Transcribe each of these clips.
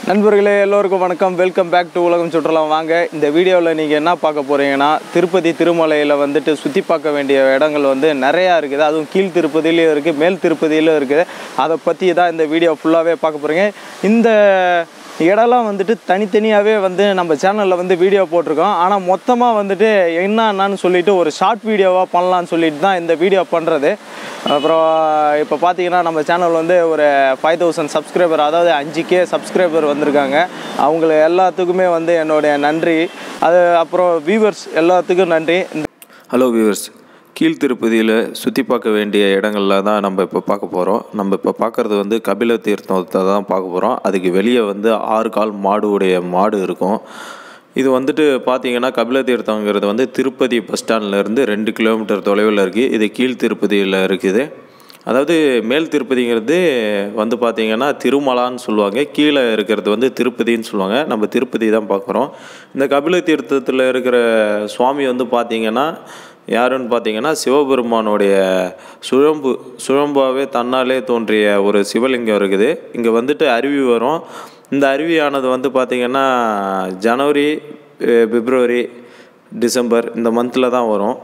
நண்பர்களே எல்லோருக்கும் வணக்கம் வெல்கம் பேக் டு உலகம் சுற்றுலா வாங்க இந்த வீடியோவில் நீங்கள் என்ன பார்க்க போகிறீங்கன்னா திருப்பதி திருமலையில் வந்துட்டு சுற்றி பார்க்க வேண்டிய இடங்கள் வந்து நிறையா இருக்குது அதுவும் கீழ் திருப்பதியிலையும் இருக்குது மேல் திருப்பதியிலும் இருக்குது அதை பற்றி தான் இந்த வீடியோ ஃபுல்லாகவே பார்க்க போகிறீங்க இந்த இடம்லாம் வந்துட்டு தனித்தனியாகவே வந்து நம்ம சேனலில் வந்து வீடியோ போட்டிருக்கோம் ஆனால் மொத்தமாக வந்துட்டு என்ன என்னன்னு சொல்லிட்டு ஒரு ஷார்ட் வீடியோவாக பண்ணலான்னு சொல்லிட்டு தான் இந்த வீடியோ பண்ணுறது அப்புறம் இப்போ பார்த்தீங்கன்னா நம்ம சேனல் வந்து ஒரு ஃபைவ் தௌசண்ட் சப்ஸ்கிரைபர் அதாவது அஞ்சு கே சப்ஸ்கிரைபர் வந்திருக்காங்க அவங்கள எல்லாத்துக்குமே வந்து என்னுடைய நன்றி அது அப்புறம் வியூவர்ஸ் எல்லாத்துக்கும் நன்றி இந்த ஹலோ வியூவர்ஸ் கீழ் திருப்பதியில் சுற்றி பார்க்க வேண்டிய இடங்களில் தான் நம்ம இப்போ பார்க்க போகிறோம் நம்ம இப்போ பார்க்குறது வந்து கபில தீர்த்தத்தை தான் பார்க்க போகிறோம் அதுக்கு வெளியே வந்து ஆறு கால் மாடு உடைய மாடு இருக்கும் இது வந்துட்டு பார்த்தீங்கன்னா கபில தீர்த்தங்கிறது வந்து திருப்பதி பஸ் ஸ்டாண்ட்லேருந்து ரெண்டு கிலோமீட்டர் தொலைவில் இருக்குது இது கீழ் திருப்பதியில் இருக்குது அதாவது மேல் திருப்பதிங்கிறது வந்து பார்த்திங்கன்னா திருமலான்னு சொல்லுவாங்க கீழே இருக்கிறது வந்து திருப்பதின்னு சொல்லுவாங்க நம்ம திருப்பதி தான் பார்க்குறோம் இந்த கபில தீர்த்தத்தில் இருக்கிற சுவாமி வந்து பார்த்திங்கன்னா யாருன்னு பார்த்தீங்கன்னா சிவபெருமானுடைய சுழம்பு சுழம்பாவே தன்னாலே தோன்றிய ஒரு சிவலிங்கம் இருக்குது இங்கே வந்துட்டு அருவி வரும் இந்த அருவியானது வந்து பார்த்திங்கன்னா ஜனவரி அஹ், பிப்ரவரி டிசம்பர் இந்த மந்தில் தான் வரும்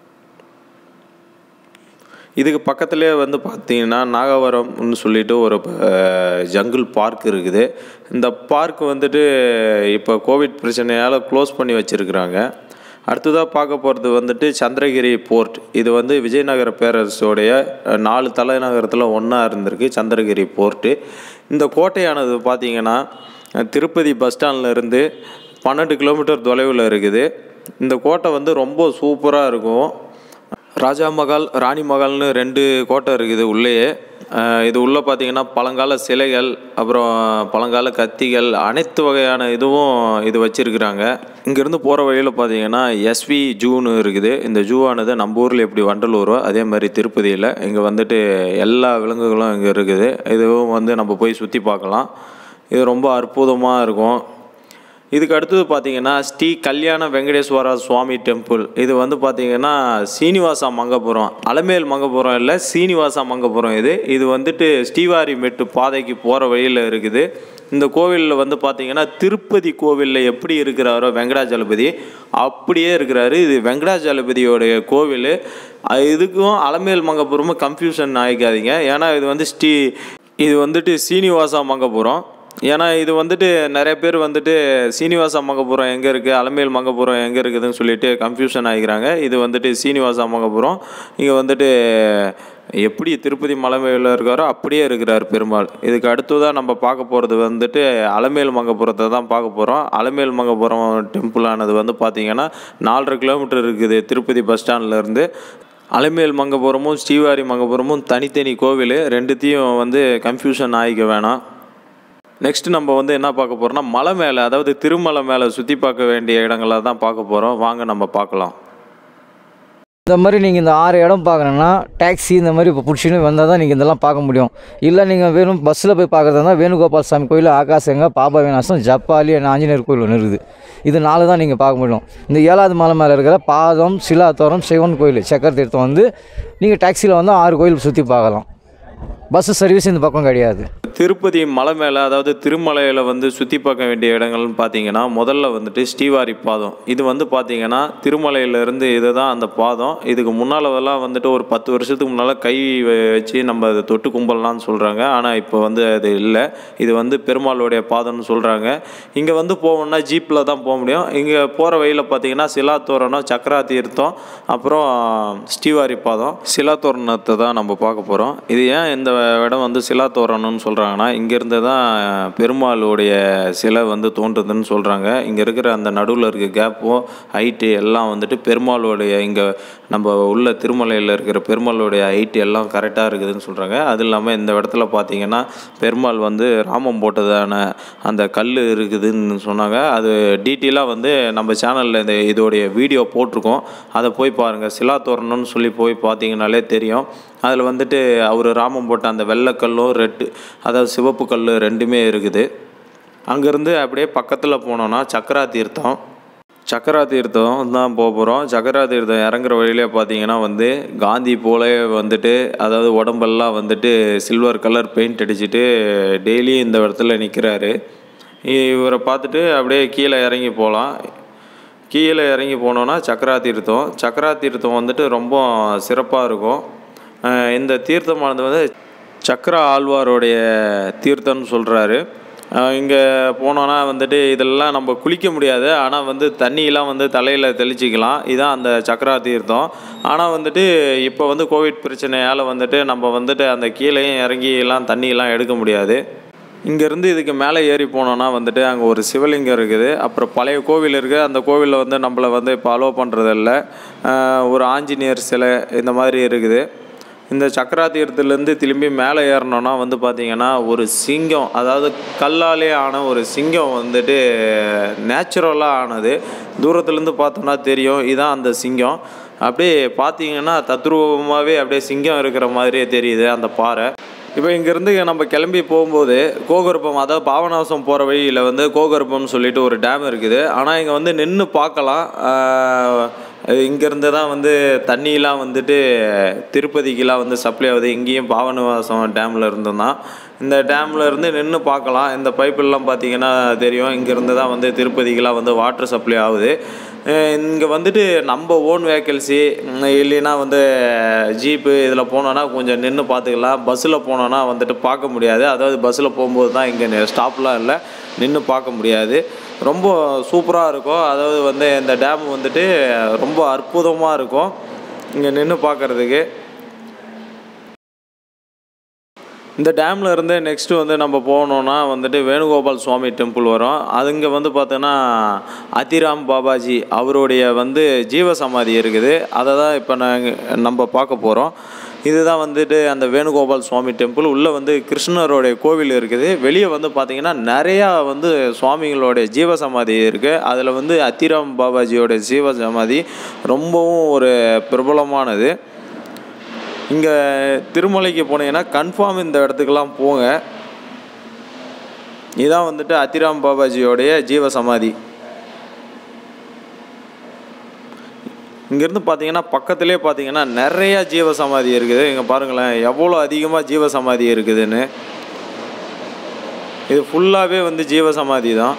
இதுக்கு பக்கத்துலேயே வந்து பார்த்தீங்கன்னா நாகவரம்னு சொல்லிட்டு ஒரு ஜங்கிள் பார்க் இருக்குது இந்த பார்க் வந்துட்டு இப்போ கோவிட் பிரச்சனையால் க்ளோஸ் பண்ணி வச்சுருக்குறாங்க அடுத்ததாக பார்க்க போகிறது வந்துட்டு சந்திரகிரி போர்ட் இது வந்து விஜயநகர பேரரசோடைய அஹ், நாலு தலைநகரத்தில் ஒன்றா இருந்திருக்கு சந்திரகிரி போர்ட்டு இந்த கோட்டையானது பார்த்தீங்கன்னா அஹ், திருப்பதி பஸ் ஸ்டாண்ட்ல இருந்து பன்னெண்டு கிலோமீட்டர் தொலைவில் இருக்குது இந்த கோட்டை வந்து ரொம்ப சூப்பராக இருக்கும் ராஜா மகால் ராணி மகால்னு ரெண்டு கோட்டை இருக்குது உள்ளேயே அஹ் இது உள்ளே பார்த்தீங்கன்னா பழங்கால சிலைகள் அப்புறம் பழங்கால கத்திகள் அனைத்து வகையான இதுவும் இது வச்சுருக்குறாங்க இங்கேருந்து போகிற வழியில் பார்த்தீங்கன்னா எஸ்வி ஜூன்னு இருக்குது இந்த ஜூவானது நம்ம ஊரில் எப்படி வண்டலூரோ அதே மாதிரி திருப்பதியில் இங்கே வந்துட்டு எல்லா விலங்குகளும் இங்கே இருக்குது இதுவும் வந்து நம்ம போய் சுற்றி பார்க்கலாம் இது ரொம்ப அற்புதமாக இருக்கும் இதுக்கு அடுத்தது பார்த்தீங்கன்னா ஸ்ரீ கல்யாண வெங்கடேஸ்வர சுவாமி டெம்பிள் இது வந்து பார்த்தீங்கன்னா சீனிவாசா மங்கபுரம் அலமேல் மங்கபுரம் இல்லை சீனிவாசா மங்கபுரம் இது இது வந்துட்டு ஸ்ரீவாரி மெட்டு பாதைக்கு போகிற வழியில் இருக்குது இந்த கோவிலில் வந்து பார்த்தீங்கன்னா திருப்பதி கோவிலில் எப்படி இருக்கிறாரோ வெங்கடாஜலபதி அப்படியே இருக்கிறாரு இது வெங்கடாஜலபதியோடைய கோவில் அஹ் இதுக்கும் அலமேல் மங்கபுரமும் கன்ஃபியூஷன் ஆகிக்காதீங்க ஏன்னா இது வந்து ஸ்ரீ இது வந்துட்டு சீனிவாசா மங்கபுரம் ஏன்னா இது வந்துட்டு நிறைய பேர் வந்துட்டு சீனிவாச மங்கபுரம் எங்கே இருக்குது அலமேல் மங்கபுரம் எங்கே இருக்குதுன்னு சொல்லிட்டு கன்ஃபியூஷன் ஆகிக்கிறாங்க இது வந்துட்டு சீனிவாச மங்கபுரம் இங்கே வந்துட்டு எப்படி திருப்பதி மலை மேல இருக்காரோ அப்படியே இருக்கிறார் பெருமாள் இதுக்கு அடுத்ததாக நம்ம பார்க்க போகிறது வந்துட்டு அலமேல் மங்கபுரத்தை தான் பார்க்க போகிறோம் அலமேல் மங்கபுரம் டெம்பிளானது வந்து பார்த்திங்கன்னா நாலரை கிலோமீட்டர் இருக்குது திருப்பதி பஸ் ஸ்டாண்ட்லேருந்து அலமேல் மங்கபுரமும் ஸ்ரீவாரி மங்கபுரமும் தனித்தனி கோவில் ரெண்டுத்தையும் வந்து கன்ஃபியூஷன் ஆகிக்க வேணாம் நெக்ஸ்ட் நம்ம வந்து என்ன பார்க்க போகிறோம்னா மலை மேலே அதாவது திருமலை மேலே சுற்றி பார்க்க வேண்டிய இடங்களை தான் பார்க்க போகிறோம் வாங்க நம்ம பார்க்கலாம் இந்த மாதிரி நீங்கள் இந்த ஆறு இடம் பார்க்கணுன்னா டாக்ஸி இந்த மாதிரி இப்போ பிடிச்சின்னு வந்தால் தான் நீங்கள் இதெல்லாம் பார்க்க முடியும் இல்லை நீங்கள் வேணும் பஸ்ஸில் போய் பார்க்குறதா இருந்தால் வேணுகோபால் சாமி கோயில் ஆகாசங்க பாபா விநாசம் ஜப்பாலி and ஆஞ்சநேயர் கோயில் ஒன்று இருக்குது இது நாலு தான் நீங்கள் பார்க்க முடியும் இந்த ஏழாவது மலை மேலே இருக்கிற பாதம் சிலாத்தோரம் சிவன் கோயில் சக்கர தீர்த்தம் வந்து நீங்கள் டாக்ஸியில் வந்து ஆறு கோயில் சுற்றி பார்க்கலாம் பஸ்ஸு சர்வீஸ் இந்த பக்கம் கிடையாது திருப்பதி மலை மேலே அதாவது திருமலையில் வந்து சுற்றி பார்க்க வேண்டிய இடங்கள்னு பார்த்தீங்கன்னா முதல்ல வந்துட்டு ஸ்ரீவாரி பாதம் இது வந்து பார்த்தீங்கன்னா திருமலையிலேருந்து இது தான் அந்த பாதம் இதுக்கு முன்னாலெல்லாம் வந்துட்டு ஒரு பத்து வருஷத்துக்கு முன்னால் கை வ- வச்சு நம்ம அதை தொட்டு கும்பலாம்னு சொல்கிறாங்க ஆனால் இப்போ வந்து அது இல்லை இது வந்து பெருமாளுடைய பாதம்னு சொல்கிறாங்க இங்கே வந்து போகணுன்னா ஜீப்பில் தான் போக முடியும் இங்கே போகிற வழியில் பார்த்தீங்கன்னா சிலாத்தோரணம் சக்கரா தீர்த்தம் அப்புறம் ஸ்ரீவாரி பாதம் சிலாத்தோரணத்தை தான் நம்ம பார்க்க போகிறோம் இது ஏன் இந்த இடம் வந்து சிலாத்தோரணம்னு சொல்கிறாங்கன்னா இங்கேருந்து தான் பெருமாளுடைய சிலை வந்து தோன்றுதுன்னு சொல்கிறாங்க இங்கே இருக்கிற அந்த நடுவில் இருக்க கேப்பும் ஹைட்டு எல்லாம் வந்துட்டு பெருமாளுடைய இங்கே நம்ம உள்ள திருமலையில் இருக்கிற பெருமாளுடைய ஹைட்டு எல்லாம் கரெக்டாக இருக்குதுன்னு சொல்கிறாங்க அது இல்லாமல் இந்த இடத்துல பார்த்தீங்கன்னா பெருமாள் வந்து ராமம் போட்டதான அந்த கல் இருக்குதுன்னு சொன்னாங்க அது டீட்டெயிலாக வந்து நம்ம சேனலில் இந்த இதோடைய வீடியோ போட்டிருக்கோம் அதை போய் பாருங்கள் சிலா தோரணம்னு சொல்லி போய் பார்த்தீங்கனாலே தெரியும் அதில் வந்துட்டு அவர் ராமம் போட்ட அந்த வெள்ளைக்கல்லும் ரெட்டு அதாவது சிவப்பு கல் ரெண்டுமே இருக்குது அங்கேருந்து அப்படியே பக்கத்தில் போனோன்னா சக்கரா தீர்த்தம் சக்கரா தீர்த்தம் தான் போக போகிறோம் சக்கரா தீர்த்தம் இறங்குற வழியிலே பார்த்தீங்கன்னா வந்து காந்தி போல வந்துட்டு அதாவது உடம்பெல்லாம் வந்துட்டு சில்வர் கலர் பெயிண்ட் அடிச்சுட்டு டெய்லியும் இந்த இடத்துல நிற்கிறாரு இவரை பார்த்துட்டு அப்படியே கீழே இறங்கி போகலாம் கீழே இறங்கி போனோன்னா சக்கரா தீர்த்தம் சக்கரா தீர்த்தம் வந்துட்டு ரொம்ப சிறப்பாக இருக்கும் அஹ் இந்த தீர்த்தமானது வந்து சக்கர ஆழ்வாருடைய தீர்த்தம்னு சொல்கிறாரு இங்கே போனோன்னா வந்துட்டு இதெல்லாம் நம்ம குளிக்க முடியாது ஆனால் வந்து தண்ணியெலாம் வந்து தலையில் தெளிச்சிக்கலாம் இதான் அந்த சக்கரா தீர்த்தம் ஆனால் வந்துட்டு இப்போ வந்து கோவிட் பிரச்சனையால் வந்துட்டு நம்ம வந்துட்டு அந்த கீழேயும் இறங்கி எல்லாம் தண்ணியெல்லாம் எடுக்க முடியாது இங்கேருந்து இதுக்கு மேலே ஏறி போனோன்னா வந்துட்டு அங்கே ஒரு சிவலிங்கம் இருக்குது அப்புறம் பழைய கோவில் இருக்குது அந்த கோவிலில் வந்து நம்மளை வந்து இப்போ அலோவ் பண்ணுறதில்ல ஒரு ஆஞ்சநேயர் சிலை இந்த மாதிரி இருக்குது இந்த சக்கரா தீர்த்தத்துலேருந்து திரும்பி மேலே ஏறினோன்னா வந்து பார்த்திங்கன்னா ஒரு சிங்கம் அதாவது கல்லாலே ஆன ஒரு சிங்கம் வந்துட்டு நேச்சுரலாக ஆனது தூரத்துலேருந்து பார்த்தோன்னா தெரியும் இதான் அந்த சிங்கம் அப்படியே பார்த்தீங்கன்னா தத்ரூபமாகவே அப்படியே சிங்கம் இருக்கிற மாதிரியே தெரியுது அந்த பாறை இப்போ இங்கேருந்து நம்ம கிளம்பி போகும்போது கோகர்ப்பம் அதாவது பாவநாசம் போகிற வழியில் வந்து கோகர்ப்பம்னு சொல்லிட்டு ஒரு டேம் இருக்குது ஆனால் இங்கே வந்து நின்று பார்க்கலாம் இங்கேருந்து தான் வந்து தண்ணியெலாம் வந்துட்டு திருப்பதிக்கெலாம் வந்து சப்ளை ஆகுது இங்கேயும் பாவனவாசம் டேமில் இருந்து தான் இந்த டேமில் இருந்து நின்று பார்க்கலாம் இந்த பைப்புலாம் பார்த்தீங்கன்னா தெரியும் இங்கேருந்து தான் வந்து திருப்பதிக்கெலாம் வந்து வாட்டர் சப்ளை ஆகுது இங்கே வந்துட்டு நம்ம ஓன் வேக்கல்சி இல்லைன்னா வந்து ஜீப்பு இதில் போனோன்னா கொஞ்சம் நின்று பார்த்துக்கலாம் பஸ்ஸில் போனோன்னா வந்துட்டு பார்க்க முடியாது அதாவது பஸ்ஸில் போகும்போது தான் இங்கே ஸ்டாப்லாம் இல்லை நின்று பார்க்க முடியாது ரொம்ப சூப்பராக இருக்கும் அதாவது வந்து இந்த டேம் வந்துட்டு ரொம்ப அற்புதமாக இருக்கும் இங்கே நின்று பார்க்குறதுக்கு இந்த டேமில் இருந்து நெக்ஸ்ட்டு வந்து நம்ம போனோன்னா வந்துட்டு வேணுகோபால் சுவாமி டெம்பிள் வரும் அதுங்க வந்து பார்த்தோன்னா அதிராம் பாபாஜி அவருடைய வந்து ஜீவசமாதி இருக்குது அதை தான் இப்போ நாங்கள் நம்ம பார்க்க போகிறோம் இதுதான் வந்துட்டு அந்த வேணுகோபால் சுவாமி டெம்பிள் உள்ளே வந்து கிருஷ்ணருடைய கோவில் இருக்குது வெளியே வந்து பார்த்திங்கன்னா நிறையா வந்து சுவாமிகளுடைய ஜீவசமாதி இருக்குது அதில் வந்து அத்திராம் பாபாஜியோட ஜீவசமாதி ரொம்பவும் ஒரு பிரபலமானது இங்கே திருமலைக்கு போனீங்கன்னா கன்ஃபார்ம் இந்த இடத்துக்கெல்லாம் போங்க இதான் வந்துட்டு அத்திராம் பாபாஜியோடைய ஜீவசமாதி இங்கேருந்து பார்த்தீங்கன்னா பக்கத்துலேயே பார்த்தீங்கன்னா நிறையா ஜீவசமாதி இருக்குது இங்கே பாருங்களேன் எவ்வளோ அதிகமாக ஜீவசமாதி இருக்குதுன்னு இது ஃபுல்லாகவே வந்து ஜீவசமாதி தான்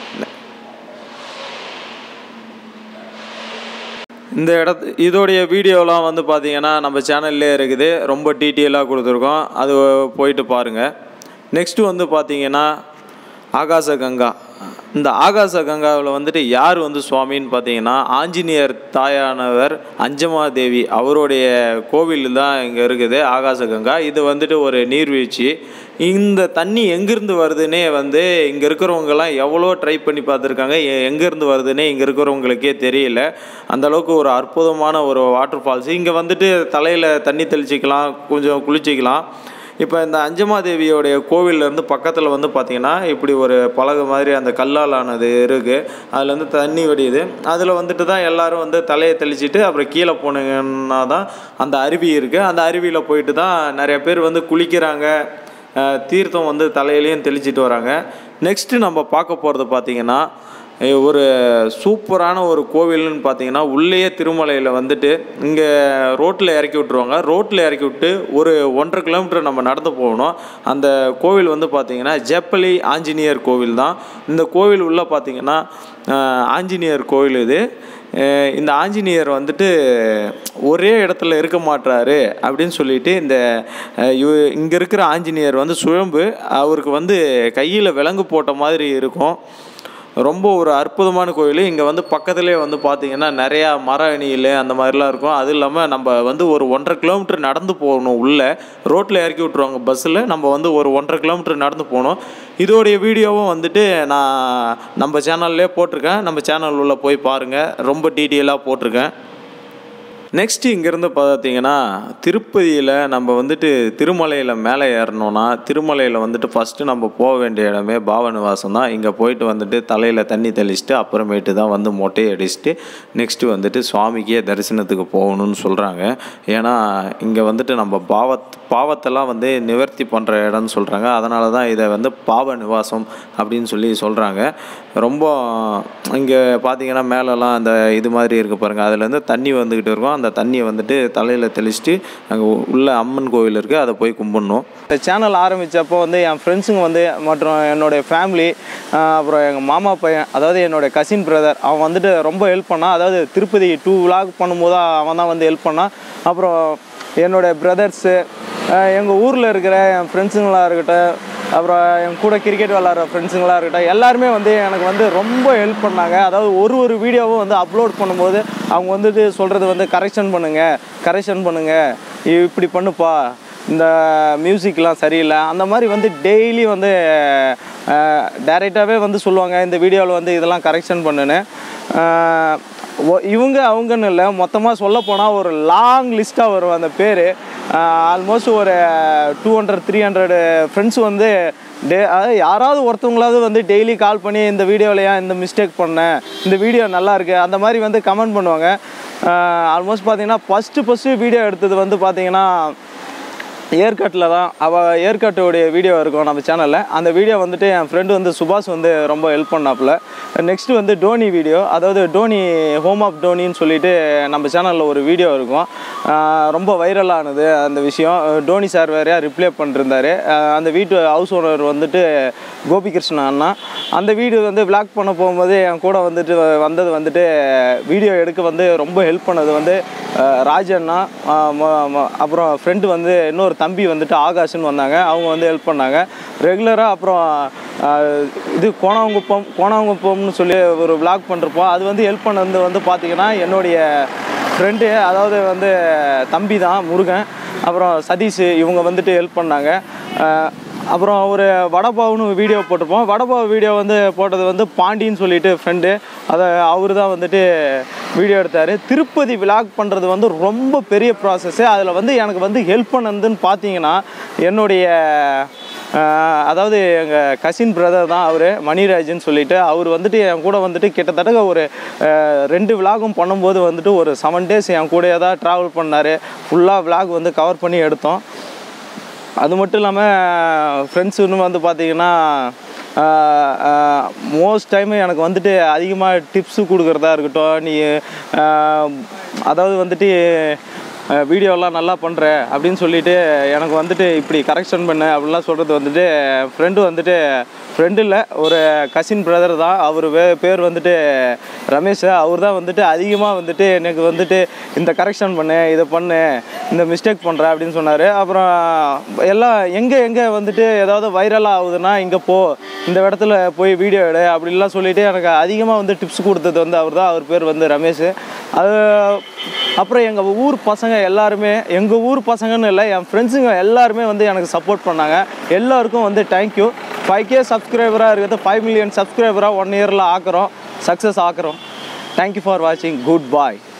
இந்த இடத்து இதோடைய வீடியோலாம் வந்து பார்த்தீங்கன்னா நம்ம சேனல்லே இருக்குது ரொம்ப டீட்டெயிலாக கொடுத்துருக்கோம் அது போயிட்டு பாருங்கள் நெக்ஸ்ட்டு வந்து பார்த்தீங்கன்னா ஆகாச கங்கா இந்த ஆகாச கங்காவில் வந்துட்டு யார் வந்து சுவாமின்னு பார்த்தீங்கன்னா ஆஞ்சநேயர் தாயானவர் அஞ்சமாதேவி அவருடைய கோவில் தான் இங்கே இருக்குது ஆகாச கங்கா இது வந்துட்டு ஒரு நீர்வீழ்ச்சி இந்த தண்ணி எங்கேருந்து வருதுன்னே வந்து இங்கே இருக்கிறவங்கெல்லாம் எவ்வளோ ட்ரை பண்ணி பார்த்துருக்காங்க எ- எங்கேருந்து வருதுன்னே இங்கே இருக்கிறவங்களுக்கே தெரியல அந்த அளவுக்கு ஒரு அற்புதமான ஒரு வாட்டர் ஃபால்ஸ் இங்கே வந்துட்டு தலையில் தண்ணி தெளிச்சிக்கலாம் கொஞ்சம் குளிச்சிக்கலாம் இப்போ இந்த அஞ்சமாதேவியோடைய கோவில்லேருந்து பக்கத்தில் வந்து பார்த்திங்கன்னா இப்படி ஒரு பலகை மாதிரி அந்த கல்லால் ஆனது இருக்குது அதில் வந்து தண்ணி வடியுது அதில் வந்துட்டு தான் எல்லாரும் வந்து தலையை தெளிச்சிட்டு அப்புறம் கீழே போனீங்கன்னா தான் அந்த அருவி இருக்குது அந்த அருவியில் போயிட்டு தான் நிறைய பேர் வந்து குளிக்கிறாங்க அஹ் தீர்த்தம் வந்து தலையிலையும் தெளிச்சிட்டு வராங்க நெக்ஸ்ட்டு நம்ம பார்க்க போகிறது பார்த்திங்கன்னா அஹ் ஒரு சூப்பரான ஒரு கோவில்னு பார்த்தீங்கன்னா உள்ளேயே திருமலையில் வந்துட்டு இங்கே ரோட்டில் இறக்கி விட்ருவாங்க ரோட்டில் இறக்கி விட்டு ஒரு ஒன்றரை கிலோமீட்டர் நம்ம நடந்து போகணும் அந்த கோவில் வந்து பார்த்திங்கன்னா ஜெப்பலி ஆஞ்சநேயர் கோவில் தான் இந்த கோவில் உள்ளே பார்த்தீங்கன்னா அஹ் ஆஞ்சநேயர் கோவில் இது அஹ் இந்த ஆஞ்சநேயர் வந்துட்டு ஒரே இடத்துல இருக்க மாட்டாரு அப்படின்னு சொல்லிட்டு இந்த இங்கே இருக்கிற ஆஞ்சநேயர் வந்து சுழம்பு அவருக்கு வந்து கையில் விலங்கு போட்ட மாதிரி இருக்கும் ரொம்ப ஒரு அற்புதமான கோயில் இங்கே வந்து பக்கத்துலேயே வந்து பார்த்தீங்கன்னா நிறையா மர அணியில் அந்த மாதிரிலாம் இருக்கும் அது இல்லாமல் நம்ம வந்து ஒரு ஒன்றரை கிலோமீட்டர் நடந்து போகணும் உள்ளே ரோட்டில் இறக்கி விட்ருவாங்க பஸ்ஸில் நம்ம வந்து ஒரு ஒன்றரை கிலோமீட்டர் நடந்து போகணும் இதோடைய வீடியோவும் வந்துட்டு நான் நம்ம சேனல்லே போட்டிருக்கேன் நம்ம சேனல் உள்ள போய் பாருங்கள் ரொம்ப டீட்டெயிலாக போட்டிருக்கேன் நெக்ஸ்ட்டு இங்கேருந்து பார்த்தீங்கன்னா திருப்பதியில் நம்ம வந்துட்டு திருமலையில் மேலே ஏறணும்னா திருமலையில் வந்துட்டு ஃபஸ்ட்டு நம்ம போக வேண்டிய இடமே பாவநிவாசம் தான் இங்கே போயிட்டு வந்துட்டு தலையில் தண்ணி தெளிச்சுட்டு அப்புறமேட்டு தான் வந்து மொட்டையை அடிச்சுட்டு நெக்ஸ்ட்டு வந்துட்டு சுவாமிக்கே தரிசனத்துக்கு போகணும்னு சொல்கிறாங்க ஏன்னா இங்கே வந்துட்டு நம்ம பாவத் பாவத்தெல்லாம் வந்து நிவர்த்தி பண்ணுற இடம்னு சொல்கிறாங்க அதனால தான் இதை வந்து பாவ நிவாசம் அப்படின்னு சொல்லி சொல்கிறாங்க ரொம்ப இங்கே பார்த்தீங்கன்னா மேலெல்லாம் அந்த இது மாதிரி இருக்குது பாருங்கள் அதுலேருந்து தண்ணி வந்துக்கிட்டு இருக்கும் அந்த தண்ணியை வந்துட்டு தலையில் தெளிச்சுட்டு அங்கே உள்ள அம்மன் கோவில் இருக்குது அதை போய் கும்பிடணும் இந்த சேனல் ஆரம்பித்தப்போ வந்து என் ஃப்ரெண்ட்ஸுங்க வந்து மற்றும் என்னுடைய ஃபேமிலி அப்புறம் எங்கள் மாமா பையன் அதாவது என்னுடைய கசின் பிரதர் அவன் வந்துட்டு ரொம்ப ஹெல்ப் பண்ணான் அதாவது திருப்பதி டூ விலாக் பண்ணும்போது அவன் தான் வந்து ஹெல்ப் பண்ணான் அப்புறம் என்னுடைய பிரதர்ஸு எங்கள் ஊரில் இருக்கிற என் ஃப்ரெண்ட்ஸுங்களாக இருக்கட்டும் அப்புறம் என் கூட கிரிக்கெட் விளாட்ற ஃப்ரெண்ட்ஸுங்களாக இருக்கட்டும் எல்லாருமே வந்து எனக்கு வந்து ரொம்ப ஹெல்ப் பண்ணாங்க அதாவது ஒரு ஒரு வீடியோவும் வந்து அப்லோட் பண்ணும்போது அவங்க வந்துட்டு சொல்கிறது வந்து கரெக்ஷன் பண்ணுங்கள் கரெக்ஷன் பண்ணுங்கள் இப்படி பண்ணுப்பா இந்த மியூசிக்லாம் சரியில்லை அந்த மாதிரி வந்து டெய்லி வந்து டைரெக்டாகவே வந்து சொல்லுவாங்க இந்த வீடியோவில் வந்து இதெல்லாம் கரெக்ஷன் பண்ணுன்னு அஹ் ஒ- இவங்க அவங்கன்னு இல்லை மொத்தமாக சொல்ல போனால் ஒரு லாங் லிஸ்ட்டாக வரும் அந்த பேர் ஆல்மோஸ்ட் ஒரு two hundred three hundred friends வந்து டே அதாவது யாராவது ஒருத்தவங்களாவது வந்து டெய்லி கால் பண்ணி இந்த வீடியோவில் ஏன் இந்த மிஸ்டேக் பண்ணேன் இந்த வீடியோ நல்லா இருக்கு அந்த மாதிரி வந்து கமெண்ட் பண்ணுவாங்க ஆல்மோஸ்ட் பார்த்தீங்கன்னா ஃபஸ்ட்டு ஃபஸ்ட்டு வீடியோ எடுத்தது வந்து பார்த்தீங்கன்னா ஏர்கட்டில் தான் அவள் ஏர்கட்டோடைய வீடியோ இருக்கும் நம்ம சேனலில் அந்த வீடியோ வந்துட்டு என் ஃப்ரெண்டு வந்து சுபாஷ் வந்து ரொம்ப ஹெல்ப் பண்ணாப்புல நெக்ஸ்ட் வந்து டோனி வீடியோ அதாவது டோனி ஹோம் ஆஃப் டோனின்னு சொல்லிட்டு நம்ம சேனலில் ஒரு வீடியோ இருக்கும் ஆஹ் ரொம்ப வைரலானது அந்த விஷயம் டோனி சார் வேறையா ரிப்ளை பண்ணிருந்தாரு ஆஹ் அந்த வீட்டு ஹவுஸ் ஓனர் வந்துட்டு கோபிகிருஷ்ணன் அண்ணா அந்த வீடியோ வந்து விளாக் பண்ண போகும்போது என் கூட வந்துட்டு வந்தது வந்துட்டு வீடியோ எடுக்க வந்து ரொம்ப ஹெல்ப் பண்ணது வந்து ஆஹ் ராஜ் அண்ணா ஆஹ் ம- ம- அப்புறம் ஃப்ரெண்டு வந்து இன்னொரு தம்பி வந்துட்டு ஆகாஷ்னு வந்தாங்க அவங்க வந்து ஹெல்ப் பண்ணாங்க ரெகுலராக அப்புறம் ஆஹ் இது கோணாங்குப்பம் கோணாங்குப்பம்னு சொல்லி ஒரு vlog பண்ணுறப்போ அது வந்து ஹெல்ப் பண்ணது வந்து பார்த்திங்கன்னா என்னுடைய ஃப்ரெண்டு அதாவது வந்து தம்பி தான் முருகன் அப்புறம் சதீஷ் இவங்க வந்துட்டு ஹெல்ப் பண்ணாங்க ஆஹ் அப்புறம் ஒரு வடபாவுன்னு வீடியோ போட்டிருப்போம் வடபாவு வீடியோ வந்து போட்டது வந்து பாண்டின்னு சொல்லிட்டு ஃப்ரெண்டு அதை அவர் தான் வந்துட்டு வீடியோ எடுத்தார் திருப்பதி விலாக் பண்ணுறது வந்து ரொம்ப பெரிய ப்ராசஸ்ஸு அதில் வந்து எனக்கு வந்து ஹெல்ப் பண்ணதுன்னு பார்த்தீங்கன்னா என்னுடைய ஆஹ், அதாவது எங்கள் கசின் பிரதர் தான் அவர் மணிராஜ்னு சொல்லிட்டு அவர் வந்துட்டு என் கூட வந்துட்டு கிட்டத்தட்ட ஒரு ஆஹ், ரெண்டு விலாகும் பண்ணும்போது வந்துட்டு ஒரு செவன் டேஸ் என் கூடயே தான் ட்ராவல் பண்ணார் ஃபுல்லாக விலாக் வந்து கவர் பண்ணி எடுத்தோம் அது மட்டும் இல்லாமல் ஃப்ரெண்ட்ஸுன்னு வந்து பார்த்தீங்கன்னா மோஸ்ட் டைம் எனக்கு வந்துட்டு அதிகமாக டிப்ஸு கொடுக்குறதா இருக்கட்டும் நீ ஆஹ், அதாவது வந்துட்டு வீடியோலாம் நல்லா பண்ணுற அப்படின்னு சொல்லிட்டு எனக்கு வந்துட்டு இப்படி கரெக்ஷன் பண்ண அப்படிலாம் சொல்கிறது வந்துட்டு ஃப்ரெண்டு வந்துட்டு ஃப்ரெண்டு இல்லை ஒரு கசின் பிரதர் தான் அவர் வே பேர் வந்துட்டு ரமேஷ் அவர் தான் வந்துட்டு அதிகமாக வந்துட்டு எனக்கு வந்துட்டு இந்த கரெக்ஷன் பண்ணு இதை பண்ணு இந்த மிஸ்டேக் பண்ணுற அப்படின்னு சொன்னார் அப்புறம் எல்லாம் எங்கே எங்கே வந்துட்டு ஏதாவது வைரலாக ஆகுதுன்னா இங்கே போ இந்த இடத்துல போய் வீடியோ எடு அப்படின்லாம் சொல்லிட்டு எனக்கு அதிகமாக வந்து டிப்ஸ் கொடுத்தது வந்து அவர் தான் அவர் பேர் வந்து ரமேஷ் அது அப்புறம் எங்கள் ஊர் பசங்க எல்லாருமே எங்கள் ஊர் பசங்கன்னு இல்லை என் ஃப்ரெண்ட்ஸுங்க எல்லாருமே வந்து எனக்கு சப்போர்ட் பண்ணாங்க எல்லாருக்கும் வந்து தேங்க்யூ ஃபைவ் கே சப்ஸ்கிரைபராக இருக்கிறது ஃபைவ் மில்லியன் சப்ஸ்கிரைபராக ஒன் இயரில் ஆக்குறோம் சக்ஸஸ் ஆக்குறோம் தேங்க்யூ ஃபார் வாட்சிங் குட் பாய்